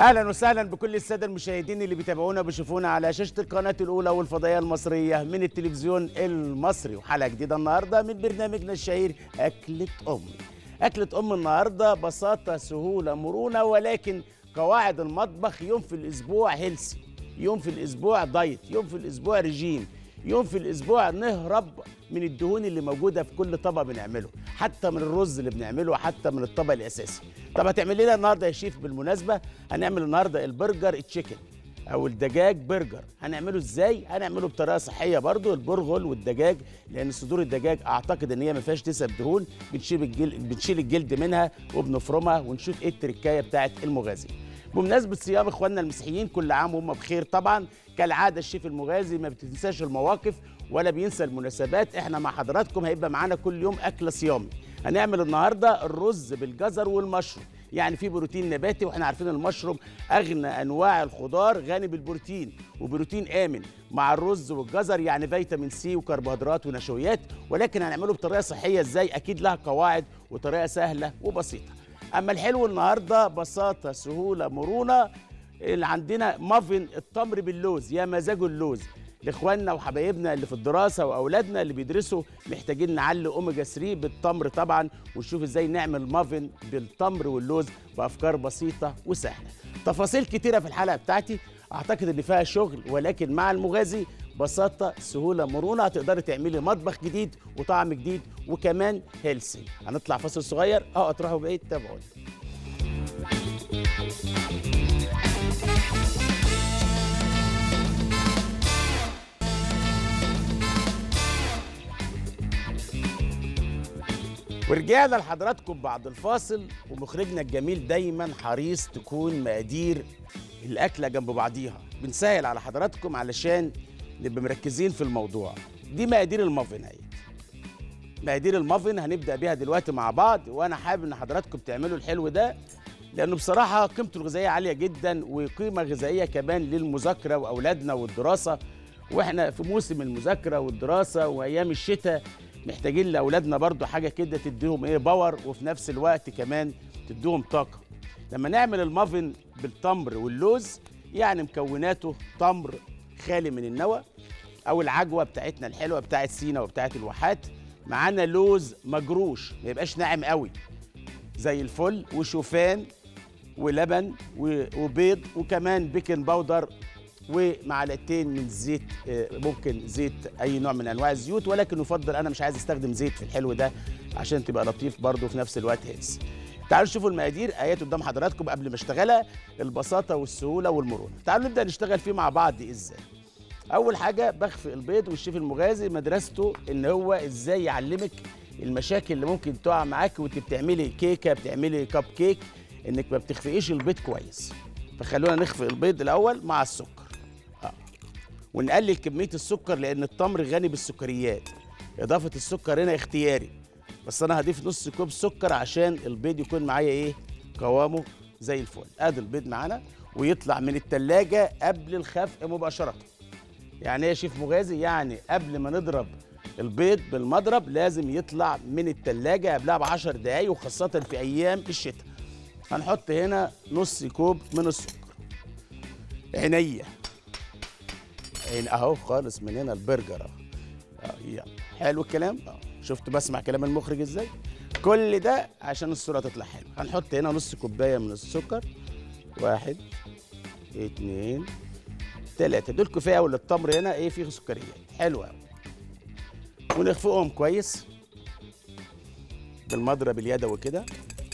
اهلا وسهلا بكل الساده المشاهدين اللي بيتابعونا وبيشوفونا على شاشه القناه الاولى والفضائيه المصريه من التلفزيون المصري وحلقه جديده النهارده من برنامجنا الشهير اكله امي اكله ام النهارده بساطه سهوله مرونه ولكن قواعد المطبخ يوم في الاسبوع هيلسي يوم في الاسبوع دايت يوم في الاسبوع رجيم يوم في الاسبوع نهرب من الدهون اللي موجوده في كل طبق بنعمله حتى من الرز اللي بنعمله حتى من الطبق الاساسي طب هتعمل لنا النهارده يا شيف بالمناسبه هنعمل النهارده البرجر تشيكن او الدجاج برجر هنعمله ازاي هنعمله بطريقه صحيه برضو البرغل والدجاج لان صدور الدجاج اعتقد ان هي ما فيهاش نسب دهون بنشيل الجلد بنشيل الجلد منها وبنفرمها ونشوف ايه التركايه بتاعت المغازي بمناسبه صيام اخواننا المسيحيين كل عام وهم بخير طبعا كالعاده الشيف المغازي ما بتنساش المواقف ولا بينسى المناسبات احنا مع حضراتكم هيبقى معانا كل يوم اكل صيامي هنعمل النهارده الرز بالجزر والمشروم يعني في بروتين نباتي واحنا عارفين المشروم اغنى انواع الخضار غني بالبروتين وبروتين امن مع الرز والجزر يعني فيتامين سي وكربوهيدرات ونشويات ولكن هنعمله بطريقه صحيه ازاي اكيد لها قواعد وطريقه سهله وبسيطه اما الحلو النهارده بساطه سهوله مرونه اللي عندنا مافن التمر باللوز يا مزاجه اللوز لاخواننا وحبايبنا اللي في الدراسه واولادنا اللي بيدرسوا محتاجين نعلي اوميجا 3 بالتمر طبعا ونشوف ازاي نعمل مافن بالتمر واللوز بافكار بسيطه وسهله تفاصيل كتيره في الحلقه بتاعتي اعتقد ان فيها شغل ولكن مع المغازي بساطه سهوله مرونه هتقدري تعملي مطبخ جديد وطعم جديد وكمان هيلسي هنطلع فاصل صغير اه تروحوا بعيد تابعوني ورجعنا لحضراتكم بعد الفاصل ومخرجنا الجميل دايما حريص تكون مقادير الاكله جنب بعضيها بنسهل على حضراتكم علشان نبقى مركزين في الموضوع دي مقادير المافن اهي مقادير المافن هنبدا بيها دلوقتي مع بعض وانا حابب ان حضراتكم تعملوا الحلو ده لانه بصراحه قيمته الغذائيه عاليه جدا وقيمه غذائيه كمان للمذاكره واولادنا والدراسه واحنا في موسم المذاكره والدراسه وايام الشتاء محتاجين لاولادنا برضو حاجه كده تديهم ايه باور وفي نفس الوقت كمان تديهم طاقه لما نعمل المافن بالتمر واللوز يعني مكوناته تمر خالي من النوى او العجوه بتاعتنا الحلوه بتاعت سينا وبتاعت الواحات معانا لوز مجروش ما يبقاش ناعم قوي زي الفل وشوفان ولبن وبيض وكمان بيكنج باودر ومعلقتين من زيت ممكن زيت اي نوع من انواع الزيوت ولكن يفضل انا مش عايز استخدم زيت في الحلو ده عشان تبقى لطيف برضه في نفس الوقت هيلث تعالوا شوفوا المقادير ايات قدام حضراتكم قبل ما اشتغلها البساطه والسهوله والمرونه تعالوا نبدا نشتغل فيه مع بعض ازاي اول حاجه بخفق البيض والشيف المغازي مدرسته ان هو ازاي يعلمك المشاكل اللي ممكن تقع معاك وانت بتعملي كيكه بتعملي كب كيك انك ما بتخفقيش البيض كويس فخلونا نخفق البيض الاول مع السكر آه. ونقلل كميه السكر لان التمر غني بالسكريات اضافه السكر هنا اختياري بس انا هضيف نص كوب سكر عشان البيض يكون معايا ايه قوامه زي الفل ادي البيض معانا ويطلع من التلاجة قبل الخفق مباشره يعني ايه يا شيف مغازي يعني قبل ما نضرب البيض بالمضرب لازم يطلع من التلاجة قبلها ب 10 دقايق وخاصة في أيام الشتاء هنحط هنا نص كوب من السكر عينيا عين اهو خالص من هنا البرجر اهو اه يلا حلو الكلام اه شفت بسمع كلام المخرج ازاي كل ده عشان الصورة تطلع حلوة هنحط هنا نص كوباية من السكر واحد اتنين تلاتة دول كفاية ولا التمر هنا ايه فيه سكريات حلوة قوي ونخفقهم كويس بالمضرب اليدوي كده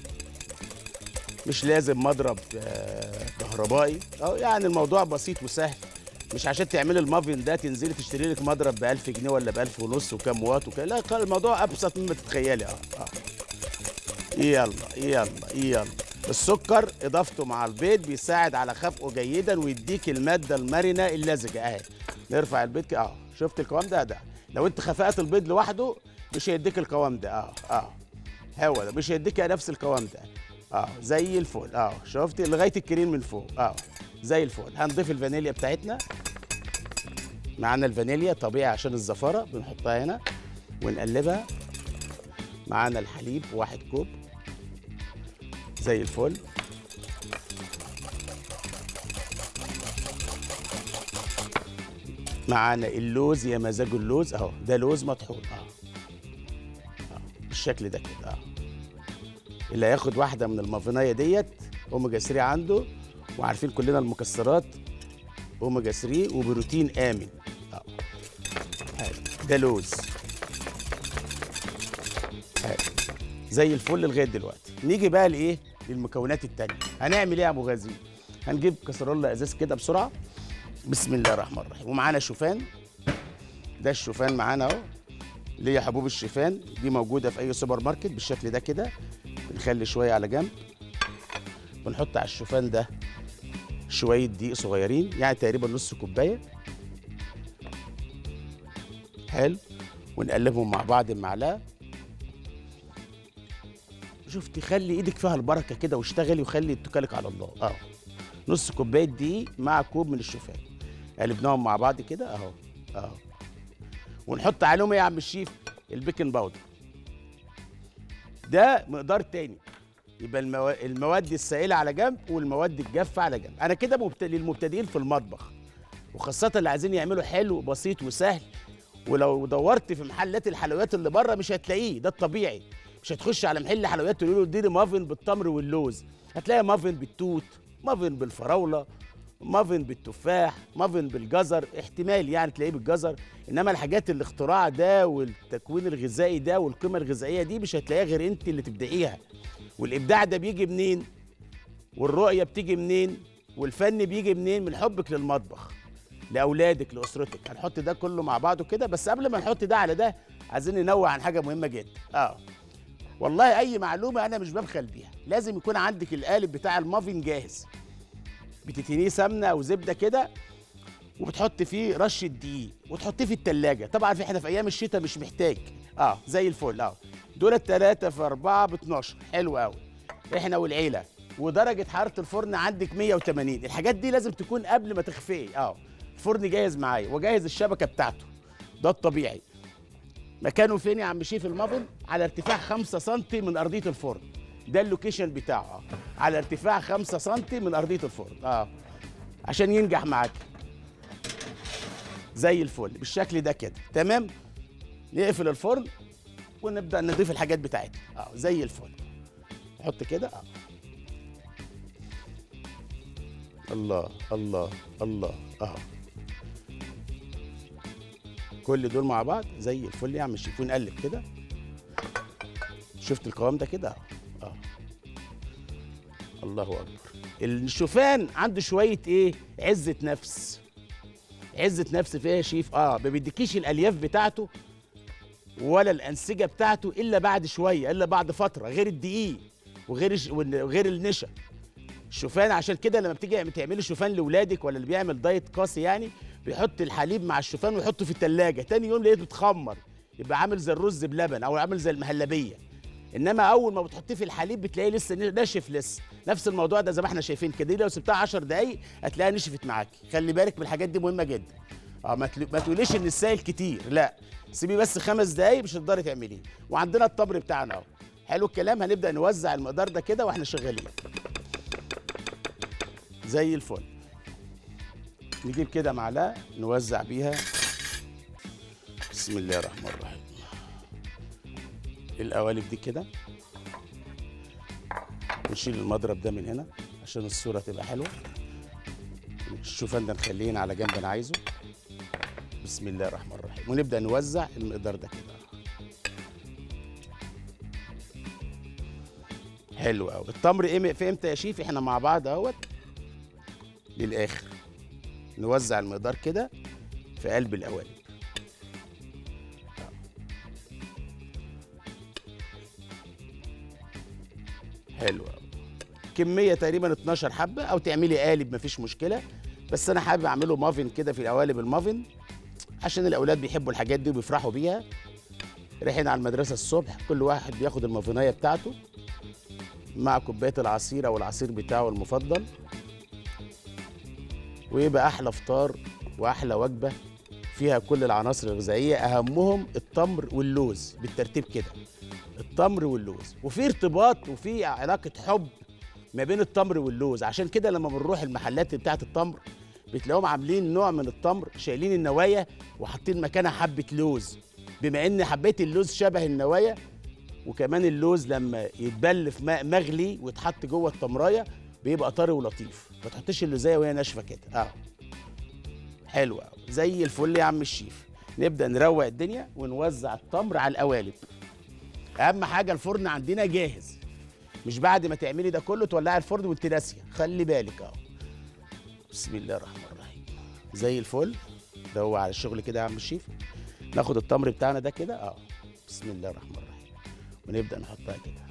مش لازم مضرب آه كهربائي اه يعني الموضوع بسيط وسهل مش عشان تعملي المافن ده تنزلي تشتري لك مضرب ب 1000 جنيه ولا ب 1000 ونص وكام واط وكده لا الموضوع ابسط مما تتخيلي اه اه يلا يلا يلا السكر اضافته مع البيض بيساعد على خفقه جيدا ويديك الماده المرنه اللزجه اهي نرفع البيض كده اه شفت القوام ده ده لو انت خفقت البيض لوحده مش هيديك القوام ده اه اه هو ده مش هيديك نفس القوام ده اه زي الفل اه شفتي لغايه الكريم من فوق اه زي الفل هنضيف الفانيليا بتاعتنا معانا الفانيليا طبيعي عشان الزفاره بنحطها هنا ونقلبها معانا الحليب واحد كوب زي الفل معانا اللوز يا مزاج اللوز اهو ده لوز مطحون اهو أهو، بالشكل ده كده اهو اللي هياخد واحده من المافينايه ديت اوميجا 3 عنده وعارفين كلنا المكسرات اوميجا 3 وبروتين امن اهو حلو. ده لوز حلو. زي الفل لغايه دلوقتي نيجي بقى لايه للمكونات التانية هنعمل ايه يا ابو غازي هنجيب كسرولة ازاز كده بسرعه بسم الله الرحمن الرحيم ومعانا شوفان ده الشوفان معانا اهو اللي هي حبوب الشوفان دي موجوده في اي سوبر ماركت بالشكل ده كده بنخلي شويه على جنب بنحط على الشوفان ده شويه دقيق صغيرين يعني تقريبا نص كوبايه حلو ونقلبهم مع بعض بمعلقه شفتي خلي ايدك فيها البركه كده واشتغلي وخلي اتكالك على الله اهو نص كوبايه دقيق مع كوب من الشوفان قلبناهم مع بعض كده اهو اهو ونحط عليهم ايه يا عم الشيف البيكنج باودر ده مقدار تاني يبقى المو... المواد السائله على جنب والمواد الجافه على جنب انا كده مبت... للمبتدئين في المطبخ وخاصه اللي عايزين يعملوا حلو بسيط وسهل ولو دورت في محلات الحلويات اللي بره مش هتلاقيه ده الطبيعي مش هتخش على محل حلويات تقول له اديني مافن بالتمر واللوز هتلاقي مافن بالتوت مافن بالفراوله مافن بالتفاح مافن بالجزر احتمال يعني تلاقيه بالجزر انما الحاجات الاختراع ده والتكوين الغذائي ده والقيمه الغذائيه دي مش هتلاقيها غير انت اللي تبدعيها والابداع ده بيجي منين والرؤيه بتيجي منين والفن بيجي منين من حبك للمطبخ لاولادك لاسرتك هنحط ده كله مع بعضه كده بس قبل ما نحط ده على ده عايزين ننوع عن حاجه مهمه جدا اه والله اي معلومه انا مش ببخل بيها لازم يكون عندك القالب بتاع المافين جاهز بتتنيه سمنه او زبده كده وبتحط فيه رشه دقيق وتحطيه في التلاجة طبعا في احنا في ايام الشتاء مش محتاج اه زي الفل اه دول التلاتة في أربعة ب 12 حلو قوي احنا والعيلة ودرجة حرارة الفرن عندك 180 الحاجات دي لازم تكون قبل ما تخفيه اه الفرن جاهز معايا وجاهز الشبكة بتاعته ده الطبيعي مكانه فين يا عم شيف المافن على ارتفاع 5 سم من ارضيه الفرن ده اللوكيشن بتاعه اه على ارتفاع 5 سم من ارضيه الفرن اه عشان ينجح معاك زي الفل بالشكل ده كده تمام نقفل الفرن ونبدا نضيف الحاجات بتاعتنا اه زي الفل نحط كده اه الله الله الله اهو كل دول مع بعض زي الفل يا عم الشيف ونقلب كده شفت القوام ده كده اهو اه الله اكبر الشوفان عنده شويه ايه عزه نفس عزه نفس فيها يا شيف اه ما بيديكيش الالياف بتاعته ولا الانسجه بتاعته الا بعد شويه الا بعد فتره غير الدقيق وغير الش- وغير النشا الشوفان عشان كده لما بتيجي تعملي شوفان لاولادك ولا اللي بيعمل دايت قاسي يعني بيحط الحليب مع الشوفان ويحطه في التلاجة تاني يوم لقيته اتخمر يبقى عامل زي الرز بلبن او عامل زي المهلبيه انما اول ما بتحطيه في الحليب بتلاقيه لسه ناشف لسه نفس الموضوع ده زي ما احنا شايفين كده دي لو سبتها 10 دقايق هتلاقيها نشفت معاكي خلي بالك من الحاجات دي مهمه جدا اه ما تل- ما تقوليش ان السائل كتير لا سيبيه بس خمس دقايق مش هتقدري تعمليه وعندنا الطبر بتاعنا اهو حلو الكلام هنبدا نوزع المقدار ده كده واحنا شغالين زي الفل نجيب كده معلقه نوزع بيها بسم الله الرحمن الرحيم القوالب دي كده نشيل المضرب ده من هنا عشان الصوره تبقى حلوه الشوفان ده نخليه على جنب انا عايزه بسم الله الرحمن الرحيم ونبدا نوزع المقدار ده كده حلو قوي التمر ايه في امتى يا شيف احنا مع بعض اهوت للاخر نوزع المقدار كده في قلب القوالب حلو قوي كميه تقريبا 12 حبه او تعملي قالب مفيش مشكله بس انا حابب اعمله مافن كده في القوالب المافن عشان الاولاد بيحبوا الحاجات دي وبيفرحوا بيها رايحين على المدرسه الصبح كل واحد بياخد المافنايه بتاعته مع كوبايه العصير او العصير بتاعه المفضل ويبقى احلى فطار واحلى وجبه فيها كل العناصر الغذائيه اهمهم التمر واللوز بالترتيب كده التمر واللوز وفي ارتباط وفي علاقه حب ما بين التمر واللوز عشان كده لما بنروح المحلات بتاعه التمر بتلاقيهم عاملين نوع من التمر شايلين النوايا وحاطين مكانها حبه لوز بما ان حبيت اللوز شبه النوايا وكمان اللوز لما يتبل في ماء مغلي ويتحط جوه التمرايه بيبقى طري ولطيف ما تحطش اللوزيه وهي ناشفه كده اه حلوه أوي. زي الفل يا عم الشيف نبدا نروق الدنيا ونوزع التمر على القوالب اهم حاجه الفرن عندنا جاهز مش بعد ما تعملي ده كله تولعي الفرن وانت ناسيه خلي بالك اهو بسم الله الرحمن الرحيم زي الفل ده هو على الشغل كده يا عم الشيف ناخد التمر بتاعنا ده كده اه بسم الله الرحمن الرحيم ونبدا نحطها كده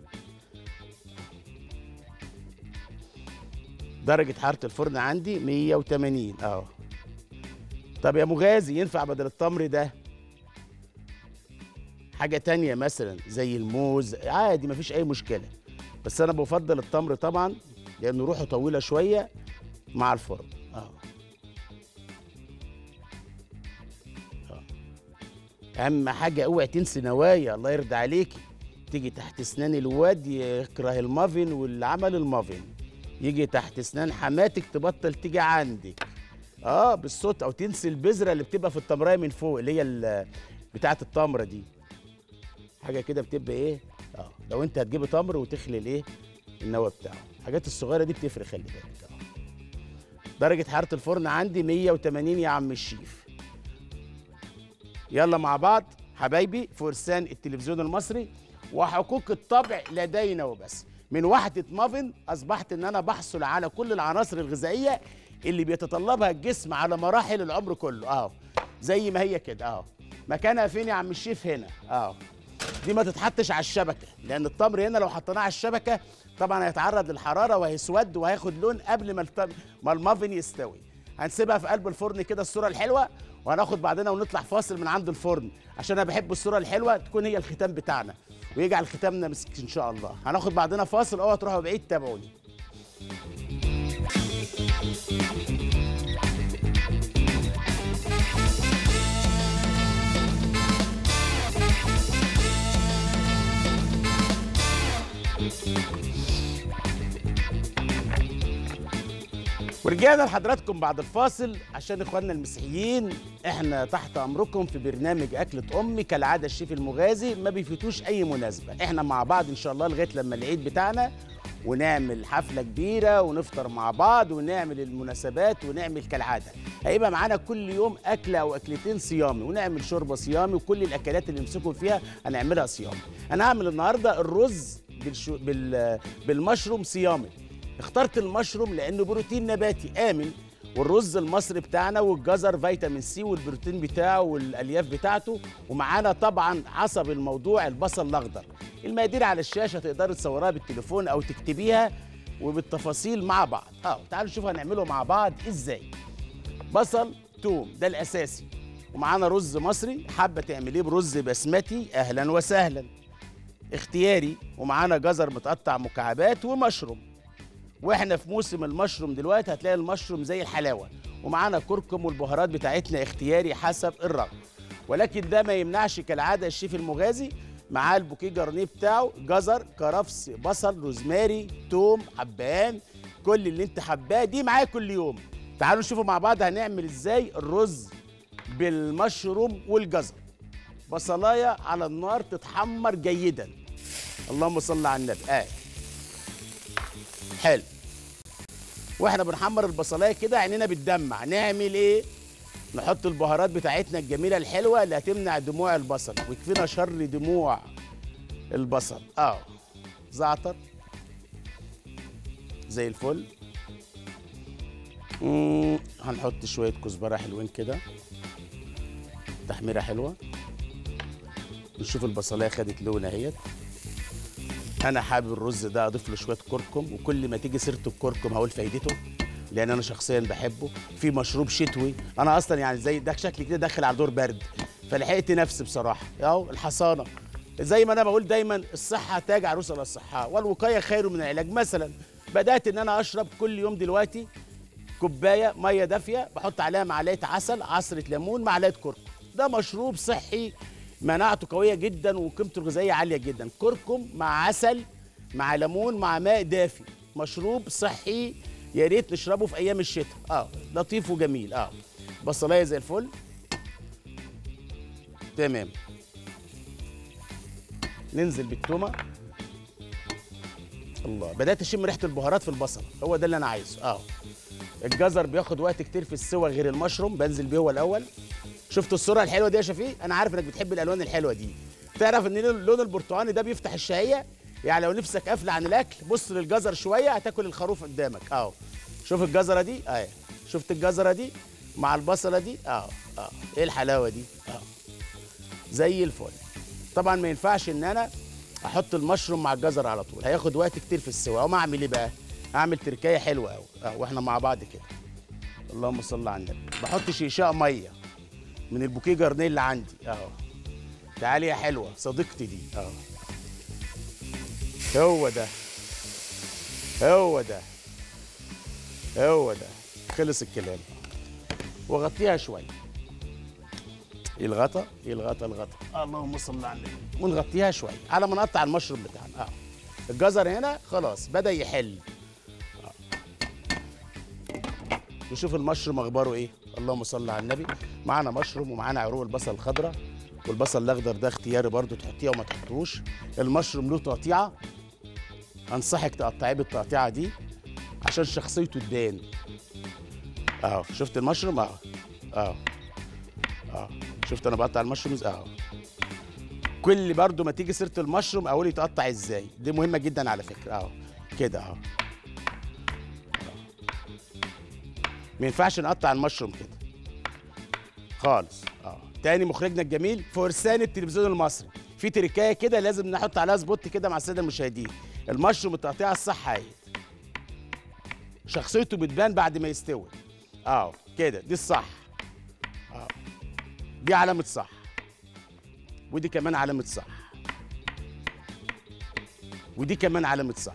درجة حرارة الفرن عندي 180 اه طب يا مغازي ينفع بدل التمر ده حاجة تانية مثلا زي الموز عادي مفيش أي مشكلة بس أنا بفضل التمر طبعا لأنه روحه طويلة شوية مع الفرن اه آه. أهم حاجة اوعي تنسي نوايا الله يرضى عليكي تيجي تحت اسنان الواد يكره المافن واللي عمل المافن يجي تحت اسنان حماتك تبطل تيجي عندك اه بالصوت او تنسي البذره اللي بتبقى في التمرايه من فوق اللي هي ال- بتاعه التمره دي حاجه كده بتبقى ايه اه لو انت هتجيب تمر وتخلي الايه النوى بتاعه الحاجات الصغيره دي بتفرق خلي بالك اه درجه حراره الفرن عندي 180 يا عم الشيف يلا مع بعض حبايبي فرسان التلفزيون المصري وحقوق الطبع لدينا وبس من وحدة مافن أصبحت إن أنا بحصل على كل العناصر الغذائية اللي بيتطلبها الجسم على مراحل العمر كله أهو زي ما هي كده أهو مكانها فين يا عم الشيف هنا أهو دي ما تتحطش على الشبكة لأن التمر هنا لو حطيناه على الشبكة طبعا هيتعرض للحرارة وهيسود وهياخد لون قبل ما التم... ما المافن يستوي هنسيبها في قلب الفرن كده الصورة الحلوة وهناخد بعدنا ونطلع فاصل من عند الفرن عشان انا بحب الصورة الحلوة تكون هي الختام بتاعنا ويجعل ختامنا مسك ان شاء الله هناخد بعدنا فاصل اوعوا تروحوا بعيد تابعوني ورجعنا لحضراتكم بعد الفاصل عشان اخواننا المسيحيين احنا تحت امركم في برنامج اكله امي كالعاده الشيف المغازي ما بيفوتوش اي مناسبه احنا مع بعض ان شاء الله لغايه لما العيد بتاعنا ونعمل حفله كبيره ونفطر مع بعض ونعمل المناسبات ونعمل كالعاده هيبقى معانا كل يوم اكله او اكلتين صيامي ونعمل شوربه صيامي وكل الاكلات اللي نمسكوا فيها هنعملها صيامي انا هعمل النهارده الرز بالشو بال بالمشروم صيامي اخترت المشروم لانه بروتين نباتي امن والرز المصري بتاعنا والجزر فيتامين سي والبروتين بتاعه والالياف بتاعته ومعانا طبعا حسب الموضوع البصل الاخضر المقادير على الشاشه تقدري تصورها بالتليفون او تكتبيها وبالتفاصيل مع بعض اه تعالوا نشوف هنعمله مع بعض ازاي بصل توم ده الاساسي ومعانا رز مصري حابه تعمليه برز بسمتي اهلا وسهلا اختياري ومعانا جزر متقطع مكعبات ومشروم واحنا في موسم المشروم دلوقتي هتلاقي المشروم زي الحلاوه ومعانا كركم والبهارات بتاعتنا اختياري حسب الرغبه ولكن ده ما يمنعش كالعاده الشيف المغازي معاه البوكيه جرنيه بتاعه جزر كرفس بصل روزماري توم حبهان كل اللي انت حباه دي معايا كل يوم تعالوا نشوفوا مع بعض هنعمل ازاي الرز بالمشروم والجزر بصلايه على النار تتحمر جيدا اللهم صل على النبي آه. حلو واحنا بنحمر البصلايه كده عينينا بتدمع نعمل ايه نحط البهارات بتاعتنا الجميله الحلوه اللي هتمنع دموع البصل ويكفينا شر دموع البصل اه زعتر زي الفل مم. هنحط شويه كزبره حلوين كده تحميره حلوه نشوف البصلايه خدت لون اهيت انا حابب الرز ده اضيف له شويه كركم وكل ما تيجي سيره الكركم هقول فايدته لان انا شخصيا بحبه في مشروب شتوي انا اصلا يعني زي ده شكلي كده داخل على دور برد فلحقت نفسي بصراحه اهو الحصانه زي ما انا بقول دايما الصحه تاج عروس على الصحه والوقايه خير من العلاج مثلا بدات ان انا اشرب كل يوم دلوقتي كوبايه ميه دافيه بحط عليها معلقه عسل عصره ليمون معلقه كركم ده مشروب صحي مناعته قويه جدا وقيمته الغذائيه عاليه جدا كركم مع عسل مع ليمون مع ماء دافي مشروب صحي يا ريت نشربه في ايام الشتاء اه لطيف وجميل اه بصلايه زي الفل تمام ننزل بالتومه الله بدات اشم ريحه البهارات في البصل هو ده اللي انا عايزه اه الجزر بياخد وقت كتير في السوى غير المشروم بنزل بيه هو الاول شفت الصوره الحلوه دي يا شفيق انا عارف انك بتحب الالوان الحلوه دي تعرف ان اللون البرتقاني ده بيفتح الشهيه يعني لو نفسك قافله عن الاكل بص للجزر شويه هتاكل الخروف قدامك اهو شوف الجزره دي اهي شفت الجزره دي مع البصله دي اهو اه ايه الحلاوه دي اهو زي الفل طبعا ما ينفعش ان انا احط المشروم مع الجزر على طول هياخد وقت كتير في السوا اقوم اعمل ايه بقى اعمل تركايه حلوه قوي اه واحنا مع بعض كده اللهم صل على النبي بحط شيشاء ميه من البوكيه جرنيه اللي عندي اهو تعالي يا حلوه صديقتي دي اهو هو ده هو ده هو ده خلص الكلام وغطيها شويه الغطا الغطا الغطا اللهم صل على النبي ونغطيها شويه على ما نقطع المشروم بتاعنا اه الجزر هنا خلاص بدا يحل آه. نشوف المشروم اخباره ايه اللهم صل على النبي معانا مشروم ومعانا عروق البصل الخضراء والبصل الاخضر ده اختياري برضو تحطيه وما تحطوش المشروم له تقطيعه انصحك تقطعيه بالتقطيعه دي عشان شخصيته تبان اهو شفت المشروم اهو اهو اهو شفت انا بقطع المشروم اهو كل برضو ما تيجي سيره المشروم اقول يتقطع ازاي دي مهمه جدا على فكره اهو كده اهو ما ينفعش نقطع المشروم كده خالص اه تاني مخرجنا الجميل فرسان التلفزيون المصري في تركايه كده لازم نحط عليها سبوت كده مع الساده المشاهدين المشروم التقطيع الصح اهي شخصيته بتبان بعد ما يستوي اه كده دي الصح اه دي علامه صح ودي كمان علامه صح ودي كمان علامه صح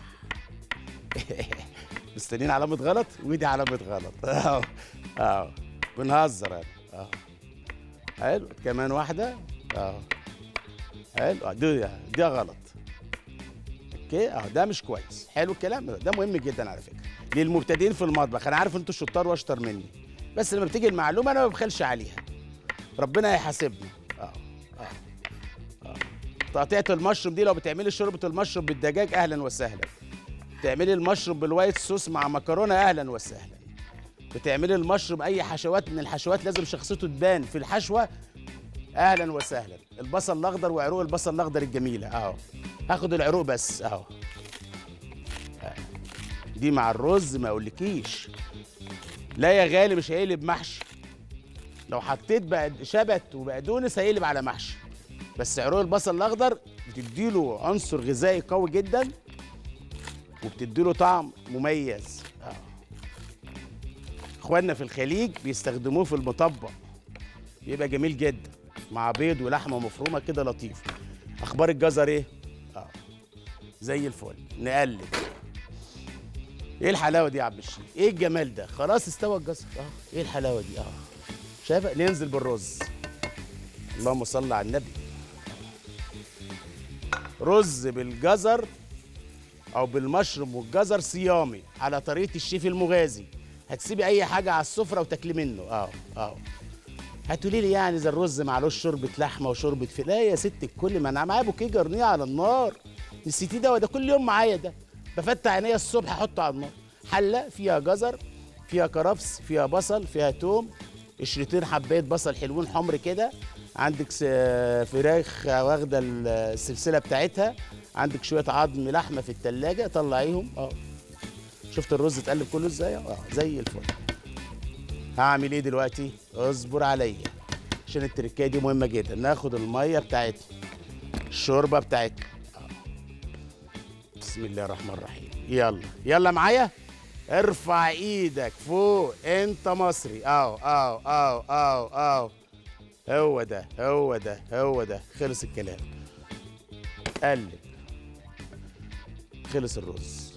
مستنيين علامه غلط ودي علامه غلط اه اه بنهزر انا اه حلو كمان واحده اه حلو آه، دي دي غلط اوكي اه ده مش كويس حلو الكلام ده مهم جدا على فكره للمبتدئين في المطبخ انا عارف انتوا شطار واشطر مني بس لما بتيجي المعلومه انا ما ببخلش عليها ربنا هيحاسبنا اه اه اه تقطيعه المشروم دي لو بتعملي شوربه المشروم بالدجاج اهلا وسهلا بتعملي المشروم بالوايت صوص مع مكرونه اهلا وسهلا بتعملي المشروم اي حشوات من الحشوات لازم شخصيته تبان في الحشوه اهلا وسهلا البصل الاخضر وعروق البصل الاخضر الجميله اهو هاخد العروق بس اهو آه. دي مع الرز ما اقولكيش لا يا غالي مش هيقلب محشي لو حطيت بقى شبت وبقدونس هيقلب على محشي بس عروق البصل الاخضر بتديله عنصر غذائي قوي جدا وبتديله طعم مميز آه. اخواننا في الخليج بيستخدموه في المطبق بيبقى جميل جدا مع بيض ولحمه مفرومه كده لطيف اخبار الجزر ايه اه زي الفل نقلب ايه الحلاوه دي يا عم الشيخ ايه الجمال ده خلاص استوى الجزر اه ايه الحلاوه دي اه شايفه ننزل بالرز اللهم صل على النبي رز بالجزر او بالمشروم والجزر صيامي على طريقه الشيف المغازي هتسيبي اي حاجه على السفره وتاكلي منه اه اه هتقولي لي يعني زي الرز معلوش شوربه لحمه وشوربه فراخ لا يا ست الكل ما انا معايا بوكيه جرنيه على النار نسيتيه ده وده كل يوم معايا ده بفتح عينيا الصبح احطه على النار حله فيها جزر فيها كرفس فيها بصل فيها توم قشرتين حبايه بصل حلوين حمر كده عندك س- فراخ واخده السلسله بتاعتها عندك شويه عظم لحمه في التلاجة طلعيهم اه شفت الرز اتقلب كله ازاي اه زي الفل هعمل ايه دلوقتي اصبر عليا عشان التركيه دي مهمه جدا ناخد الميه بتاعتنا الشوربه بتاعتنا آه. بسم الله الرحمن الرحيم يلا يلا معايا ارفع ايدك فوق انت مصري اهو اهو اهو اهو اهو هو ده هو ده هو ده خلص الكلام قلب خلص الرز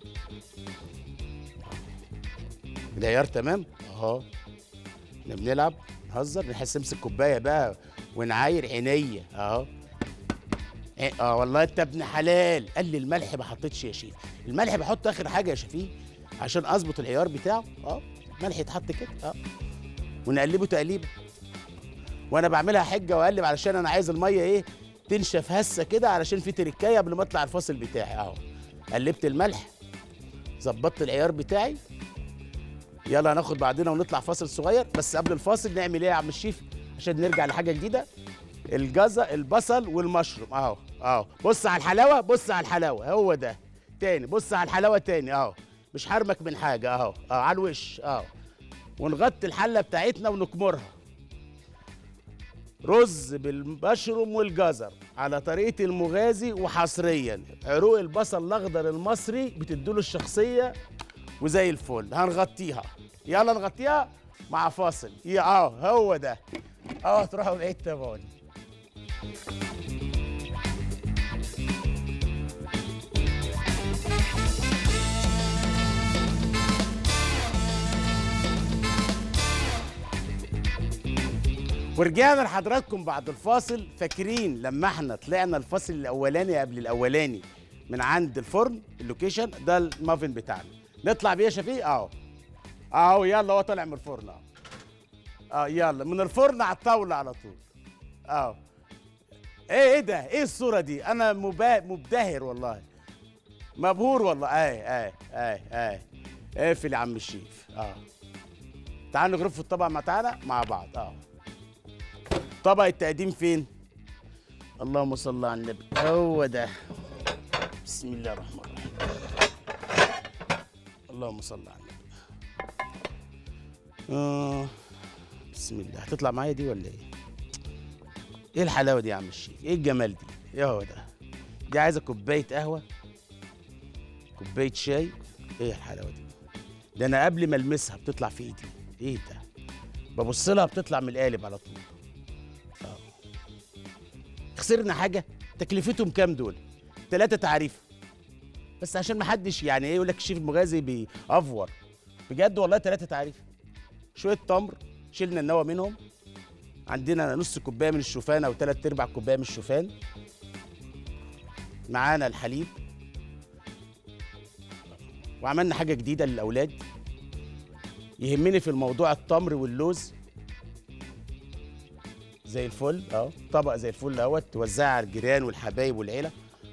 العيار تمام اهو احنا بنلعب نهزر نحس نمسك كوبايه بقى ونعاير عينيا اهو إيه، اه والله انت ابن حلال قال لي الملح ما حطيتش يا شيف الملح بحطه اخر حاجه يا شفيق عشان اظبط العيار بتاعه اه ملح يتحط كده اه ونقلبه تقليبه وانا بعملها حجه واقلب علشان انا عايز الميه ايه تنشف هسه كده علشان في تركايه قبل ما اطلع الفاصل بتاعي اهو قلبت الملح ظبطت العيار بتاعي يلا هناخد بعضنا ونطلع فاصل صغير بس قبل الفاصل نعمل ايه يا عم الشيف عشان نرجع لحاجه جديده الجزر البصل والمشروم اهو اهو بص على الحلاوه بص على الحلاوه هو ده تاني بص على الحلاوه تاني اهو مش حرمك من حاجه اهو اهو على الوش اهو ونغطي الحله بتاعتنا ونكمرها رز بالمشروم والجزر على طريقه المغازي وحصريا عروق البصل الاخضر المصري بتدوله الشخصيه وزي الفل هنغطيها يلا نغطيها مع فاصل يا اه هو ده اه تروحوا بعيد تابعوني ورجعنا لحضراتكم بعد الفاصل فاكرين لما احنا طلعنا الفاصل الاولاني قبل الاولاني من عند الفرن اللوكيشن ده المافن بتاعنا نطلع بيه يا شفيق اهو اهو يلا هو طالع من الفرن اهو اه يلا من الفرن على الطاوله على طول اهو ايه ايه ده ايه الصوره دي انا مبا... مبتهر والله مبهور والله اي اي اي اي اقفل يا عم الشيف اه تعالوا نغرف الطبق مع تعالى مع بعض اه طبق التقديم فين اللهم صل على النبي هو ده بسم الله الرحمن الرحيم اللهم صل على النبي آه. بسم الله هتطلع معايا دي ولا ايه ايه الحلاوه دي يا عم الشيف ايه الجمال دي ايه هو ده دي عايزه كوبايه قهوه كوبايه شاي ايه الحلاوه دي ده انا قبل ما المسها بتطلع في ايدي ايه ده ببص لها بتطلع من القالب على طول آه. خسرنا حاجه تكلفتهم كام دول ثلاثة تعريف بس عشان ما حدش يعني ايه يقول لك الشيف المغازي بيأفور بجد والله ثلاثة تعريف شوية تمر شلنا النوى منهم عندنا نص كوبايه من الشوفان او ثلاث ارباع كوبايه من الشوفان معانا الحليب وعملنا حاجه جديده للاولاد يهمني في الموضوع التمر واللوز زي الفل اه طبق زي الفل اهوت توزعها على الجيران والحبايب والعيله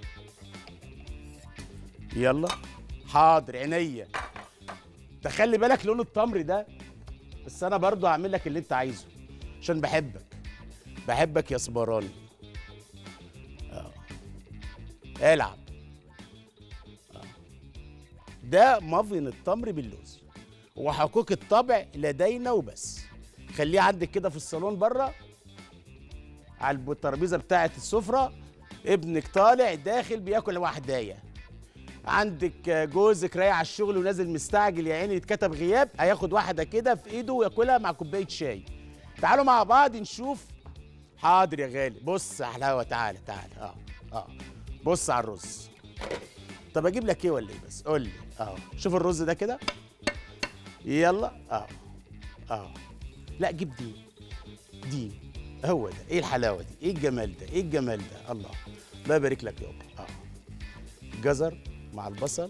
يلا حاضر عينيا تخلي بالك لون التمر ده بس انا برضو هعمل لك اللي انت عايزه عشان بحبك بحبك يا صبراني اه العب آه. ده مافن التمر باللوز وحقوق الطبع لدينا وبس خليه عندك كده في الصالون بره على الترابيزه بتاعه السفره ابنك طالع داخل بياكل وحدايه عندك جوزك رايح على الشغل ونازل مستعجل يا عيني يتكتب غياب هياخد واحده كده في ايده وياكلها مع كوبايه شاي تعالوا مع بعض نشوف حاضر يا غالي بص يا حلاوه تعالى تعالى اه اه بص على الرز طب اجيب لك ايه ولا ايه بس قول لي اه شوف الرز ده كده يلا اه اه لا جيب دي دي هو ده ايه الحلاوه دي ايه الجمال ده ايه الجمال ده الله الله يبارك لك يابا اه جزر مع البصل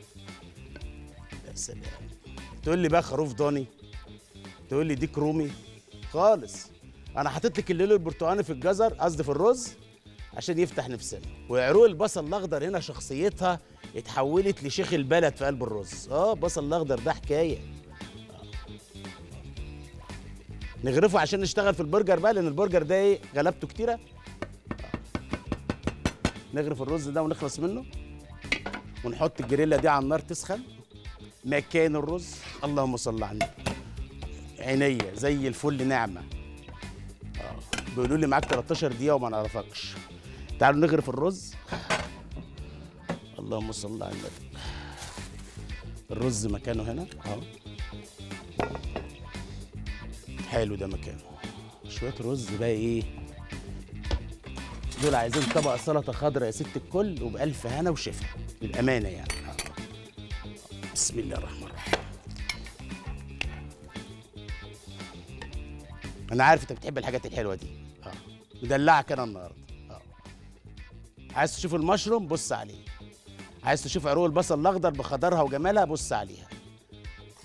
يا سلام تقول لي بقى خروف ضاني تقول لي ديك رومي خالص انا حاطط لك الليل البرتقاني في الجزر قصدي في الرز عشان يفتح نفسنا وعروق البصل الاخضر هنا شخصيتها اتحولت لشيخ البلد في قلب الرز اه بصل الاخضر ده حكايه آه. نغرفه عشان نشتغل في البرجر بقى لان البرجر ده ايه غلبته كتيره آه. نغرف الرز ده ونخلص منه ونحط الجريلا دي على النار تسخن مكان الرز اللهم صل على النبي عينيا زي الفل نعمه اه بيقولوا لي معاك 13 دقيقه وما نعرفكش تعالوا نغرف الرز اللهم صل على النبي الرز مكانه هنا اهو حلو ده مكانه شويه رز بقى ايه دول عايزين طبق سلطه خضراء يا ست الكل وبألف هنا وشفا للامانه يعني آه. بسم الله الرحمن الرحيم انا عارف انت بتحب الحاجات الحلوه دي اه مدلعك انا النهارده اه عايز تشوف المشروم بص عليه عايز تشوف عروق البصل الاخضر بخضرها وجمالها بص عليها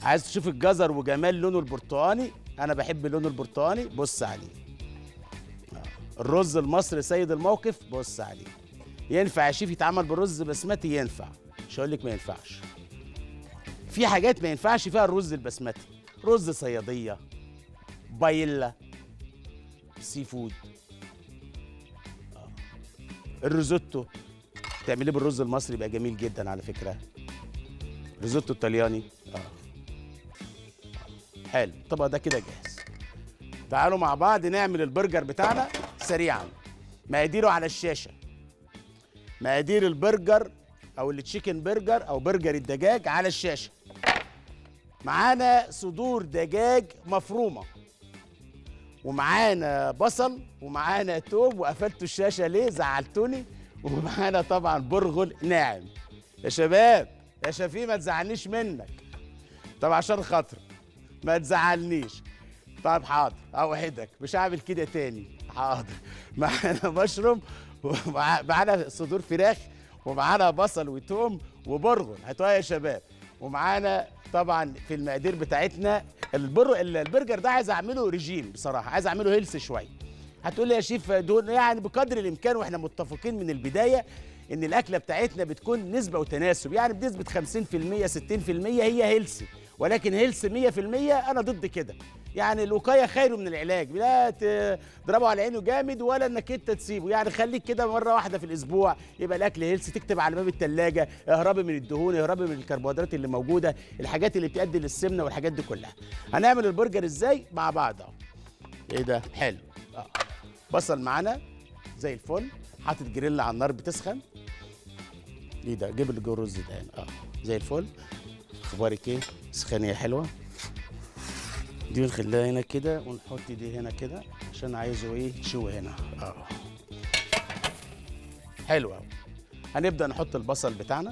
عايز تشوف الجزر وجمال لونه البرتقاني انا بحب لونه البرتقاني بص عليه آه. الرز المصري سيد الموقف بص عليه ينفع يا شيف يتعمل بالرز بسمتي ينفع مش هقول لك ما ينفعش في حاجات ما ينفعش فيها الرز البسمتي رز صياديه بايلا سي فود آه. الريزوتو تعمليه بالرز المصري يبقى جميل جدا على فكره ريزوتو الطلياني اه حلو الطبق ده كده جاهز تعالوا مع بعض نعمل البرجر بتاعنا سريعا مقاديره على الشاشه مقادير البرجر او التشيكن برجر او برجر الدجاج على الشاشه معانا صدور دجاج مفرومه ومعانا بصل ومعانا توم وقفلتوا الشاشه ليه زعلتوني ومعانا طبعا برغل ناعم يا شباب يا شفيق ما تزعلنيش منك طب عشان خاطر ما تزعلنيش طيب حاضر اوعدك مش هعمل كده تاني حاضر معانا مشروم ومعانا صدور فراخ ومعانا بصل وتوم وبرغل هاتوها يا شباب ومعانا طبعا في المقادير بتاعتنا البر البرجر ده عايز اعمله ريجيم بصراحه عايز اعمله هيلث شويه هتقول لي يا شيف دون يعني بقدر الامكان واحنا متفقين من البدايه ان الاكله بتاعتنا بتكون نسبه وتناسب يعني بنسبه 50% 60% هي هيلثي ولكن هيلث 100% انا ضد كده يعني الوقايه خير من العلاج لا تضربه على عينه جامد ولا انك انت تسيبه يعني خليك كده مره واحده في الاسبوع يبقى الاكل هيلث تكتب على باب الثلاجه اهربي من الدهون اهربي من الكربوهيدرات اللي موجوده الحاجات اللي بتؤدي للسمنه والحاجات دي كلها هنعمل البرجر ازاي مع بعض اهو ايه ده حلو اه بصل معانا زي الفل حاطط جريل على النار بتسخن ايه ده جيب اللي جوه الرز ده هنا اه زي الفل اخبارك ايه سخانيه حلوه دي نخليها هنا كده ونحط دي هنا كده عشان عايزه ايه تشوي هنا اه حلو قوي هنبدا نحط البصل بتاعنا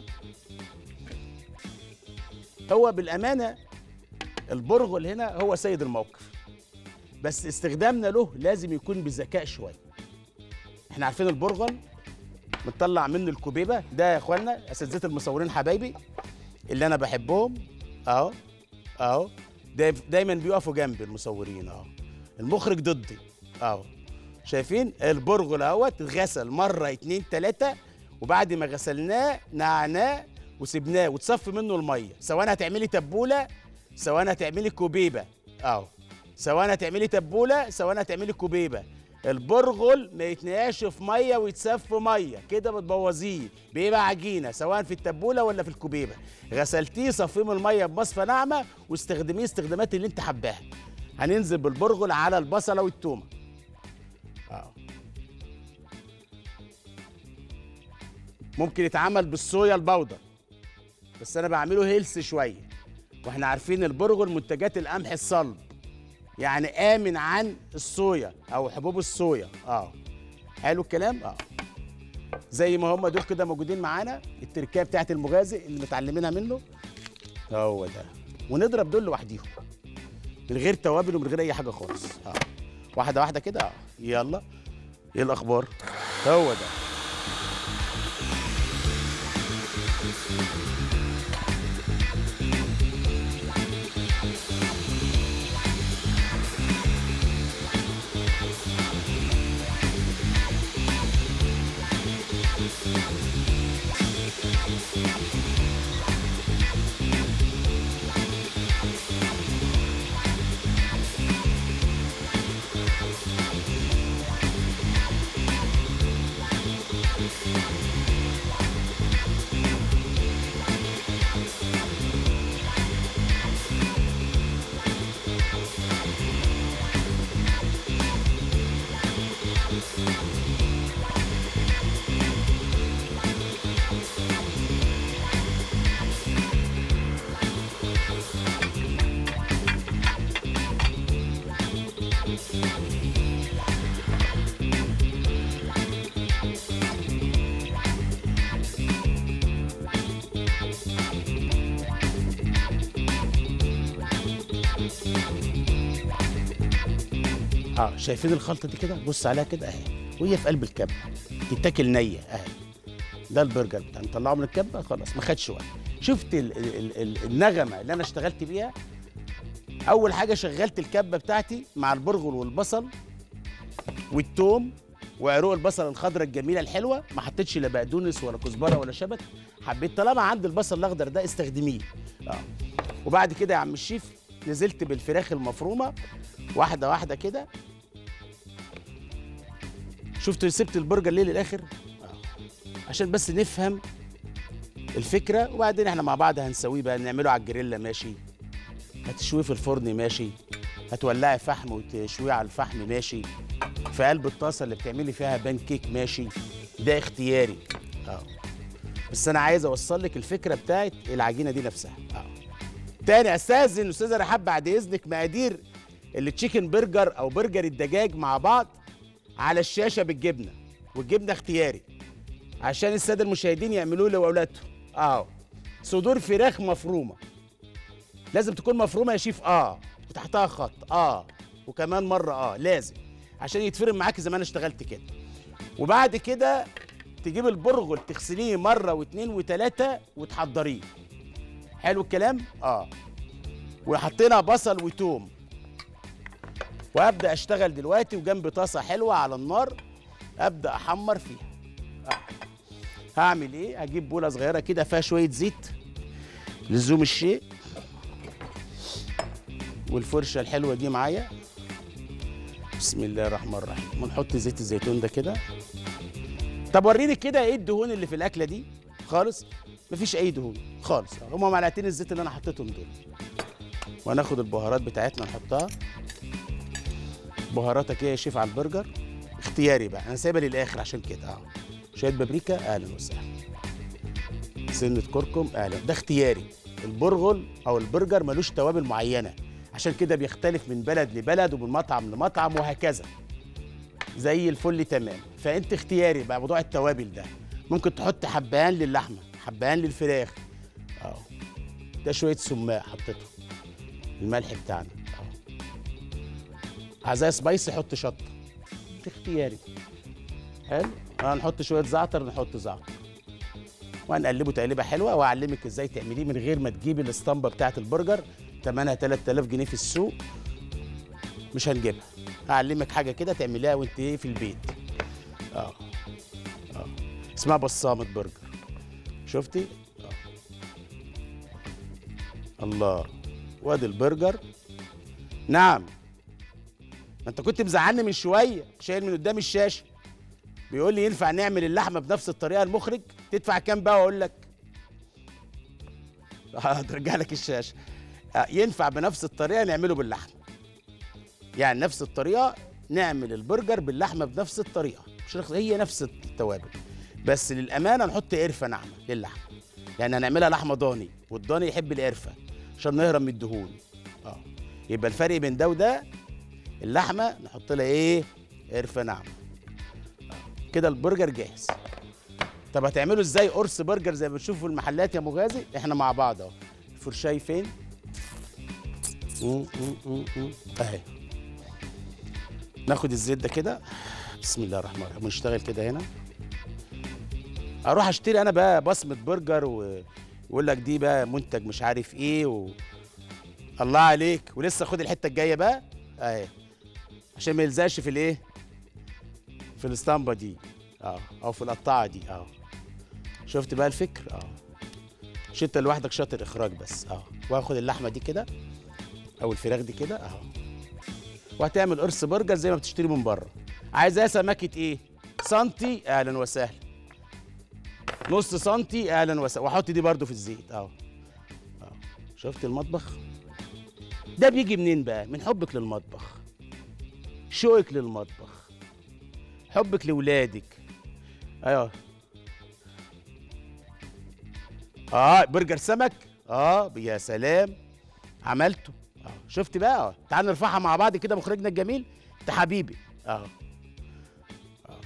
هو بالامانه البرغل هنا هو سيد الموقف بس استخدامنا له لازم يكون بذكاء شويه احنا عارفين البرغل بنطلع منه الكوبيبه ده يا اخوانا اساتذه المصورين حبايبي اللي انا بحبهم اهو اهو دايما بيقفوا جنبي المصورين اهو المخرج ضدي اهو شايفين البرغل اهوت اتغسل مره اتنين تلاته وبعد ما غسلناه نعناه وسبناه وتصفي منه الميه سواء هتعملي تبوله سواء هتعملي كوبيبه اهو سواء هتعملي تبوله سواء هتعملي كوبيبه البرغل ما يتنقعش في ميه ويتساب في ميه كده بتبوظيه بيبقى عجينه سواء في التبوله ولا في الكوبيبه غسلتيه صفيه من الميه بمصفى ناعمه واستخدميه استخدامات اللي انت حباها هننزل بالبرغل على البصله والتومه اه ممكن يتعمل بالصويا البودر بس انا بعمله هيلث شويه واحنا عارفين البرغل منتجات القمح الصلب يعني امن عن الصويا او حبوب الصويا اه حلو الكلام اه زي ما هم دول كده موجودين معانا التركيه بتاعت المغازي اللي متعلمينها منه هو ده ونضرب دول لوحديهم من غير توابل ومن غير اي حاجه خالص اه واحده واحده كده اه يلا ايه الاخبار هو ده اه شايفين الخلطه دي كده بص عليها كده اهي وهي في قلب الكبه تتاكل نيه اهي ده البرجر بتاعنا نطلعه من الكبه خلاص ما خدش وقت شفت ال ال ال النغمه اللي انا اشتغلت بيها اول حاجه شغلت الكبه بتاعتي مع البرغل والبصل والثوم وعروق البصل الخضراء الجميله الحلوه ما حطيتش لا بقدونس ولا كزبره ولا شبت حبيت طالما عندي البصل الاخضر ده استخدميه اه وبعد كده يا عم الشيف نزلت بالفراخ المفرومه واحده واحده كده شفت سبت البرجر ليه للاخر آه. عشان بس نفهم الفكره وبعدين احنا مع بعض هنسويه بقى نعمله على الجريلا ماشي هتشويه في الفرن ماشي هتولعي فحم وتشويه على الفحم ماشي في قلب الطاسه اللي بتعملي فيها بان كيك ماشي ده اختياري اه بس انا عايز اوصل لك الفكره بتاعت العجينه دي نفسها اه تاني استاذن استاذه رحاب بعد اذنك مقادير التشيكن برجر او برجر الدجاج مع بعض على الشاشه بالجبنه والجبنه اختياري عشان الساده المشاهدين يعملوه لاولادهم اه صدور فراخ مفرومه لازم تكون مفرومه يا شيف اه وتحتها خط اه وكمان مره اه لازم عشان يتفرم معاك زي ما انا اشتغلت كده وبعد كده تجيب البرغل تغسليه مره واثنين وثلاثه وتحضريه حلو الكلام اه وحطينا بصل وتوم وابدا اشتغل دلوقتي وجنب طاسه حلوه على النار ابدا احمر فيها آه. هعمل ايه هجيب بوله صغيره كده فيها شويه زيت لزوم الشيء والفرشه الحلوه دي معايا بسم الله الرحمن الرحيم ونحط زيت الزيتون ده كده طب وريني كده ايه الدهون اللي في الاكله دي خالص مفيش اي دهون خالص هما معلقتين الزيت اللي انا حطيتهم دول وهناخد البهارات بتاعتنا نحطها بهاراتك ايه يا شيف على البرجر اختياري بقى انا سايبها للاخر عشان كده اه شويه بابريكا اهلا وسهلا سنه كركم اهلا ده اختياري البرغل او البرجر ملوش توابل معينه عشان كده بيختلف من بلد لبلد ومن مطعم لمطعم وهكذا زي الفل تمام فانت اختياري بقى موضوع التوابل ده ممكن تحط حبهان للحمه حبهان للفراخ اه ده شويه سماق حطيته الملح بتاعنا اه عايزاه سبايسي حط شطه اختياري حلو هنحط شويه زعتر نحط زعتر وهنقلبه تقليبه حلوه واعلمك ازاي تعمليه من غير ما تجيبي الاسطمبه بتاعه البرجر ثمنها 3000 جنيه في السوق مش هنجيبها هعلمك حاجه كده تعمليها وانت ايه في البيت اه اه اسمها بصامه برجر شفتي آه. الله وادي البرجر نعم ما انت كنت مزعلني من شويه شايل من قدام الشاشه بيقول لي ينفع نعمل اللحمه بنفس الطريقه المخرج تدفع كام بقى واقول لك هترجع لك الشاشه آه، ينفع بنفس الطريقه نعمله باللحمه يعني نفس الطريقه نعمل البرجر باللحمه بنفس الطريقه مش رخص- هي نفس التوابل بس للامانه نحط قرفه ناعمه للحمه يعني هنعملها لحمه ضاني والضاني يحب القرفه عشان نهرب من الدهون اه يبقى الفرق بين ده وده اللحمه نحط لها ايه قرفه ناعمه آه. كده البرجر جاهز طب هتعملوا ازاي قرص برجر زي ما بتشوفوا في المحلات يا مغازي احنا مع بعض اهو الفرشاي فين مم، مم، مم، مم. اهي ناخد الزيت ده كده بسم الله الرحمن الرحيم ونشتغل كده هنا اروح اشتري انا بقى بصمه برجر و- ويقول لك دي بقى منتج مش عارف ايه و... الله عليك ولسه خد الحته الجايه بقى اهي عشان ما يلزقش في الايه في الاسطمبه دي اه او في القطاعه دي اه شفت بقى الفكر اه مش انت لوحدك شاطر اخراج بس اه واخد اللحمه دي كده او الفراخ دي كده اهو وهتعمل قرص برجر زي ما بتشتري من بره عايزاه سمكه ايه سنتي اهلا وسهلا نص سنتي اهلا وسهلا واحط دي برضو في الزيت اهو اهو شفت المطبخ ده بيجي منين بقى من حبك للمطبخ شوقك للمطبخ حبك لولادك ايوه اه برجر سمك اه يا سلام عملته اه شفت بقى اه تعال نرفعها مع بعض كده مخرجنا الجميل انت حبيبي اه اه آه.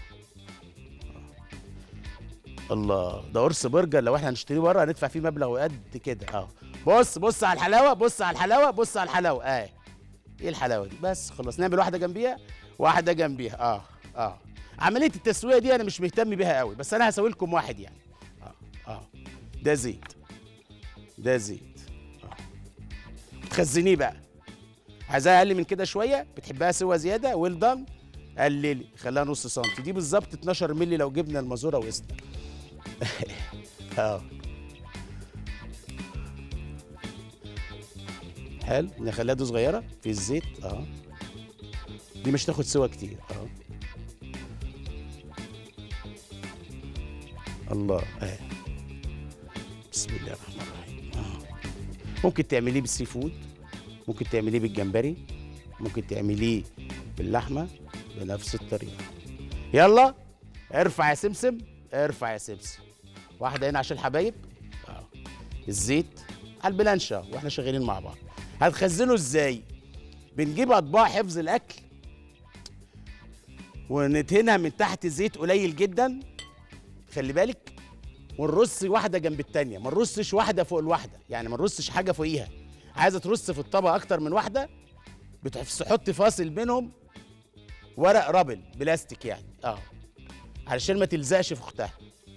الله ده قرص برجر لو احنا هنشتريه بره هندفع فيه مبلغ قد كده اه بص بص على الحلاوه بص على الحلاوه بص على الحلاوه اه ايه الحلاوه دي بس خلاص نعمل واحده جنبيها واحده جنبيها اه اه عمليه التسويه دي انا مش مهتم بيها قوي بس انا هسوي لكم واحد يعني اه اه ده زيت ده زيت آه. تخزنيه بقى عايزاها اقل من كده شويه بتحبها سوا زياده ويل دان قللي خليها نص سنتي دي بالظبط 12 مللي لو جبنا المازوره وقسنا اه حلو نخليها دي صغيره في الزيت اه دي مش تاخد سوا كتير اه الله اه بسم الله الرحمن الرحيم آه. ممكن تعمليه بالسي فود ممكن تعمليه بالجمبري ممكن تعمليه باللحمه بنفس الطريقه يلا ارفع يا سمسم ارفع يا سمسم واحده هنا عشان الحبايب اه الزيت على البلانشه واحنا شغالين مع بعض هتخزنه ازاي بنجيب اطباق حفظ الاكل وندهنها من تحت زيت قليل جدا خلي بالك ونرص واحده جنب التانيه ما نرصش واحده فوق الواحده يعني ما نرصش حاجه فوقيها عايزه ترص في الطبق اكتر من واحده بتحط فاصل بينهم ورق رابل بلاستيك يعني اه علشان ما تلزقش في اختها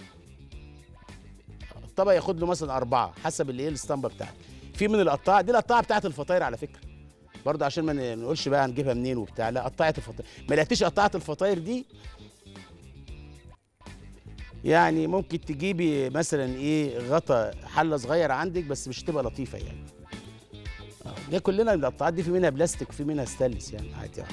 الطبق ياخد له مثلا اربعه حسب الايه الاسطمبه بتاعتك في من القطاعه دي القطاعه بتاعت الفطاير على فكره برضه عشان ما نقولش بقى هنجيبها منين وبتاع لا قطاعه الفطاير ما لقيتيش قطاعه الفطاير دي يعني ممكن تجيبي مثلا ايه غطا حله صغيره عندك بس مش تبقى لطيفه يعني آه، ده كلنا القطاعات دي في منها بلاستيك وفي منها ستانلس يعني عادي اه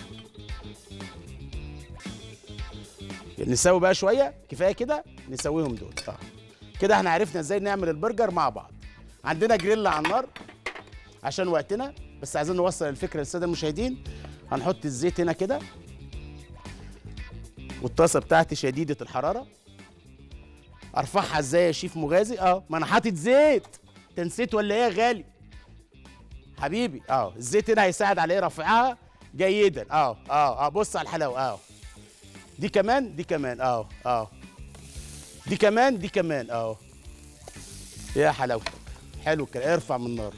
نسوي بقى شويه كفايه كده نسويهم دول اه كده احنا عرفنا ازاي نعمل البرجر مع بعض عندنا جريل على النار عشان وقتنا بس عايزين نوصل الفكره للساده المشاهدين هنحط الزيت هنا كده والطاسه بتاعتي شديده الحراره ارفعها ازاي يا شيف مغازي اه ما انا حاطط زيت انت نسيت ولا ايه يا غالي حبيبي اه الزيت هنا هيساعد على ايه رفعها جيدا اه اه اه بص على الحلاوه اه دي كمان دي كمان اه اه دي كمان دي كمان اه يا حلاوتك حلو الكلام ارفع من النار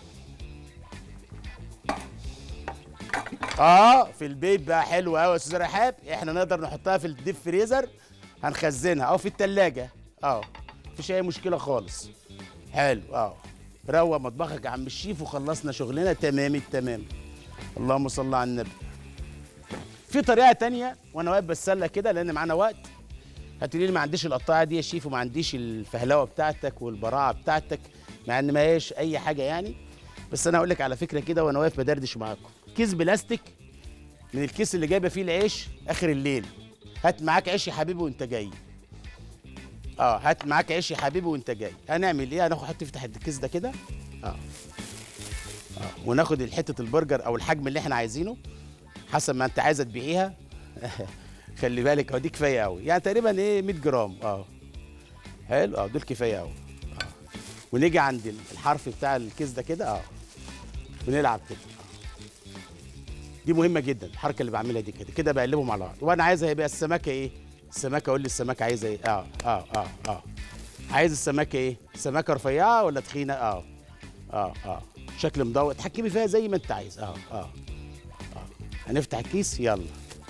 اه في البيت بقى حلو قوي يا استاذ رحاب احنا نقدر نحطها في الديب فريزر هنخزنها او في التلاجة اه مفيش اي مشكله خالص حلو اه روق مطبخك يا عم الشيف وخلصنا شغلنا تمام التمام اللهم صل على النبي في طريقه تانية وانا واقف بتسلى كده لان معانا وقت هتقولي لي ما عنديش القطاعه دي يا شيف وما عنديش الفهلوه بتاعتك والبراعه بتاعتك مع ان ما هيش اي حاجه يعني بس انا هقول لك على فكره كده وانا واقف بدردش معاكم كيس بلاستيك من الكيس اللي جايبه فيه العيش اخر الليل هات معاك عيش يا حبيبي وانت جاي اه هات معاك عيش يا حبيبي وانت جاي هنعمل ايه هناخد حط تفتح الكيس ده كده اه اه وناخد حته البرجر او الحجم اللي احنا عايزينه حسب ما انت عايزه تبيعيها خلي بالك هو دي كفايه قوي يعني تقريبا ايه 100 جرام اه حلو اه دول كفايه قوي اه ونيجي عند الحرف بتاع الكيس ده كده اه ونلعب كده دي مهمه جدا الحركه اللي بعملها دي كده كده بقلبهم على بعض وانا عايزها يبقى السمكه ايه السمكه قول لي السمكه عايزه ايه اه اه اه اه عايز السمكه ايه سمكه رفيعه ولا تخينه اه اه اه شكل مدور تحكمي فيها زي ما انت عايز اه اه اه هنفتح الكيس يلا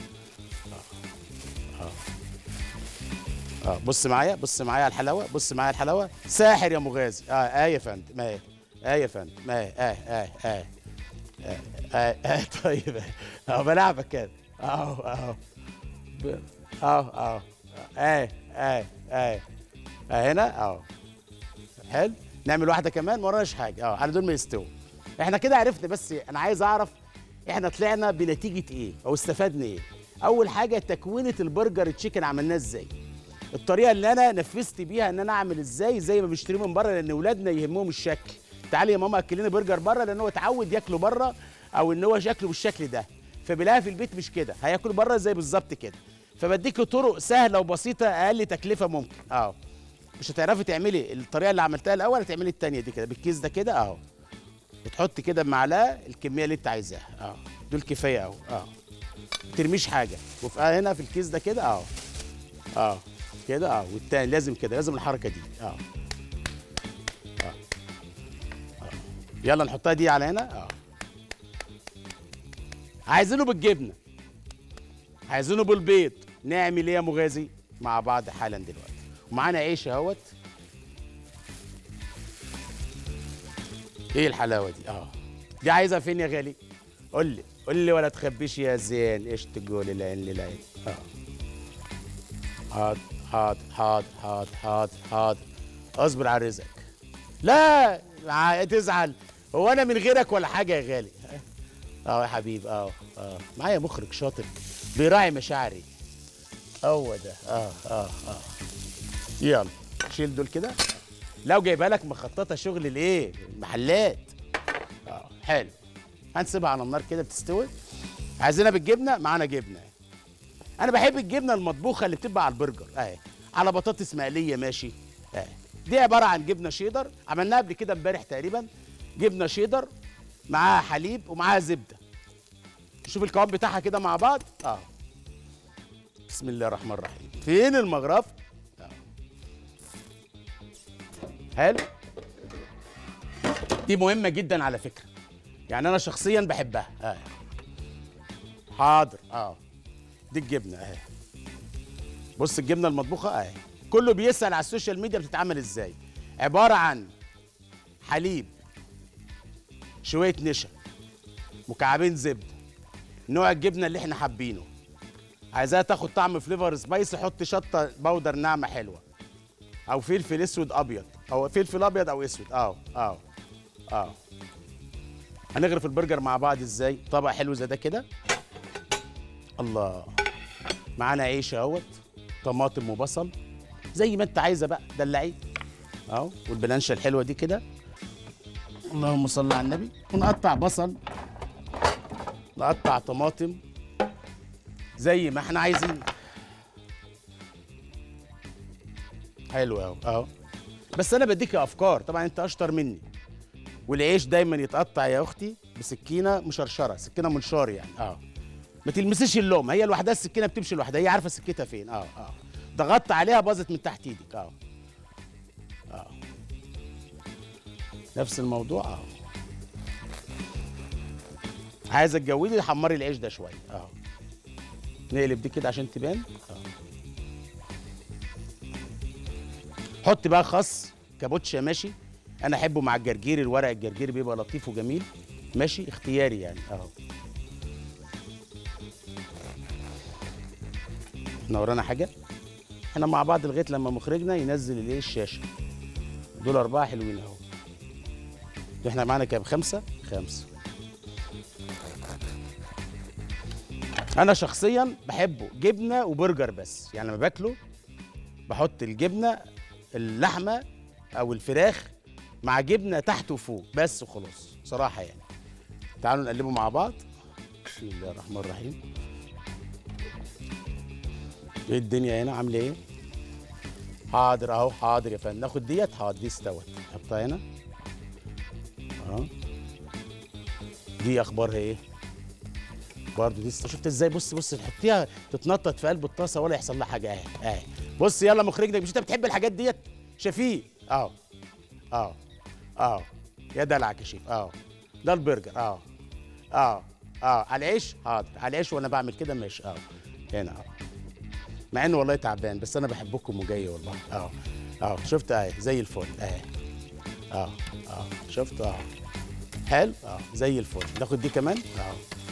اه بص معايا بص معايا على الحلاوه بص معايا على الحلاوه ساحر يا مغازي اه اه يا فندم ما هي اه يا فندم ما هي اه اه اه اه اه, آه طيب اه بلعبك كده اهو اهو ب- اهو اهو اه اه اه اه هنا اهو حلو نعمل واحده كمان ما وراناش حاجه اه على دول ما يستووا احنا كده عرفنا بس انا عايز اعرف احنا طلعنا بنتيجه ايه او استفدنا ايه اول حاجه تكوينه البرجر تشيكن عملناه ازاي الطريقه اللي انا نفذت بيها ان انا اعمل ازاي زي ما بنشتريه من بره لان اولادنا يهمهم الشكل تعالي يا ماما اكليني برجر بره لان هو اتعود ياكله بره او ان هو شكله بالشكل ده فبيلاقيها في البيت مش كده هياكل بره زي بالظبط كده فبديك طرق سهله وبسيطه اقل تكلفه ممكن اه مش هتعرفي تعملي الطريقه اللي عملتها الاول هتعملي التانية دي كده بالكيس ده كده اهو وتحط كده بمعلقه الكميه اللي انت عايزاها اه دول كفايه اهو اه ما ترميش حاجه وفي آه هنا في الكيس ده كده اهو اه كده اه والتاني لازم كده لازم الحركه دي اه اه اه يلا نحطها دي على هنا اه عايزينه بالجبنه عايزينه بالبيض نعمل ايه يا مغازي مع بعض حالا دلوقتي ومعانا عيش اهوت ايه الحلاوه دي اه دي عايزه فين يا غالي قول لي قول لي ولا تخبيش يا زين ايش تقول العين للعين اه حاضر حاضر حاضر حاضر حاضر حاضر اصبر على رزقك لا مع- تزعل هو انا من غيرك ولا حاجه يا غالي اه يا حبيب اه اه معايا مخرج شاطر بيراعي مشاعري هو ده اه اه اه يلا شيل دول كده لو جايبها لك مخططه شغل الايه المحلات اه حلو هنسيبها على النار كده تستوي عايزينها بالجبنه معانا جبنه انا بحب الجبنه المطبوخه اللي بتبقى على البرجر اهي على بطاطس مقليه ماشي اهي دي عباره عن جبنه شيدر عملناها قبل كده امبارح تقريبا جبنه شيدر معاها حليب ومعاها زبده شوف القوام بتاعها كده مع بعض اه بسم الله الرحمن الرحيم فين المغرف آه. حلو دي مهمه جدا على فكره يعني انا شخصيا بحبها اه حاضر اه دي الجبنه اهي بص الجبنه المطبوخه اهي كله بيسال على السوشيال ميديا بتتعمل ازاي عباره عن حليب شويه نشا مكعبين زبده نوع الجبنه اللي احنا حابينه عايزاها تاخد طعم فليفر سبايسي حط شطه بودر ناعمه حلوه او فلفل اسود ابيض او فلفل ابيض او اسود اه اه اه هنغرف البرجر مع بعض ازاي طبق حلو زي ده كده الله معانا عيش اهوت طماطم وبصل زي ما انت عايزه بقى دلعيه اهو والبلانشه الحلوه دي كده اللهم صل على النبي ونقطع بصل نقطع طماطم زي ما احنا عايزين حلو اهو اهو بس انا بديك افكار طبعا انت اشطر مني والعيش دايما يتقطع يا اختي بسكينه مشرشره سكينه منشار يعني اه ما تلمسيش اللوم هي لوحدها السكينه بتمشي لوحدها هي عارفه سكتها فين اه اه ضغطت عليها باظت من تحت ايدك اه اه نفس الموضوع اه عايزه تجودي حمري العيش ده شويه اه نقلب دي كده عشان تبان اه حط بقى خس كابوتشا ماشي انا احبه مع الجرجير الورق الجرجير بيبقى لطيف وجميل ماشي اختياري يعني اهو احنا ورانا حاجه احنا مع بعض لغايه لما مخرجنا ينزل الايه الشاشه دول اربعه حلوين اهو احنا معانا كام خمسه خمسه انا شخصيا بحبه جبنه وبرجر بس يعني لما باكله بحط الجبنه اللحمه او الفراخ مع جبنه تحت وفوق بس وخلاص صراحه يعني تعالوا نقلبه مع بعض بسم الله الرحمن الرحيم ايه الدنيا هنا عامله ايه حاضر اهو حاضر يا فندم ناخد ديت حاضر دي استوت نحطها هنا اه دي اخبارها ايه برضه دي است- شفت ازاي بص بص تحطيها تتنطط في قلب الطاسه ولا يحصل لها حاجه اهي اهي بص يلا مخرجنا مش انت بتحب الحاجات ديت شفيق اه اه اه يا دلعك يا شيف اه ده البرجر اه اه اه على العيش حاضر على العيش وانا بعمل كده ماشي اه هنا اه مع انه والله تعبان بس انا بحبكم وجاي والله اه اه شفت اهي زي الفل اهي اه اه شفت اه حلو اه زي الفل ناخد دي كمان اه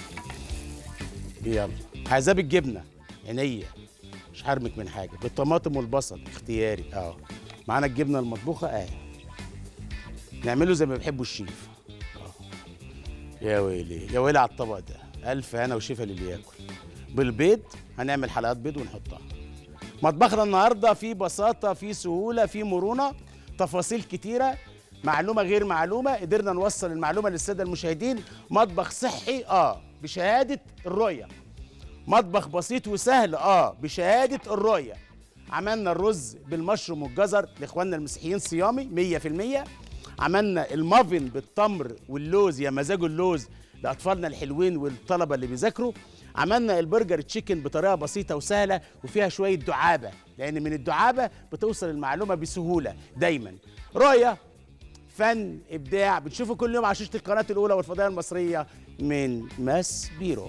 يلا عايزاه بالجبنه عينيا مش حرمك من حاجه بالطماطم والبصل اختياري اه معانا الجبنه المطبوخه اهي نعمله زي ما بيحبوا الشيف آه. يا ويلي يا ويلي على الطبق ده الف هنا وشفا للي ياكل بالبيض هنعمل حلقات بيض ونحطها مطبخنا النهارده فيه بساطه فيه سهوله فيه مرونه تفاصيل كتيره معلومه غير معلومه قدرنا نوصل المعلومه للساده المشاهدين مطبخ صحي اه بشهاده الرؤيه مطبخ بسيط وسهل اه بشهاده الرؤيه عملنا الرز بالمشروم والجزر لاخواننا المسيحيين صيامي 100% عملنا المافن بالتمر واللوز يا مزاج اللوز لاطفالنا الحلوين والطلبه اللي بيذاكروا عملنا البرجر تشيكن بطريقه بسيطه وسهله وفيها شويه دعابه لان من الدعابه بتوصل المعلومه بسهوله دايما رؤيه فن ابداع بتشوفوا كل يوم على شاشه القناه الاولى والفضائيه المصريه من ماس بيرو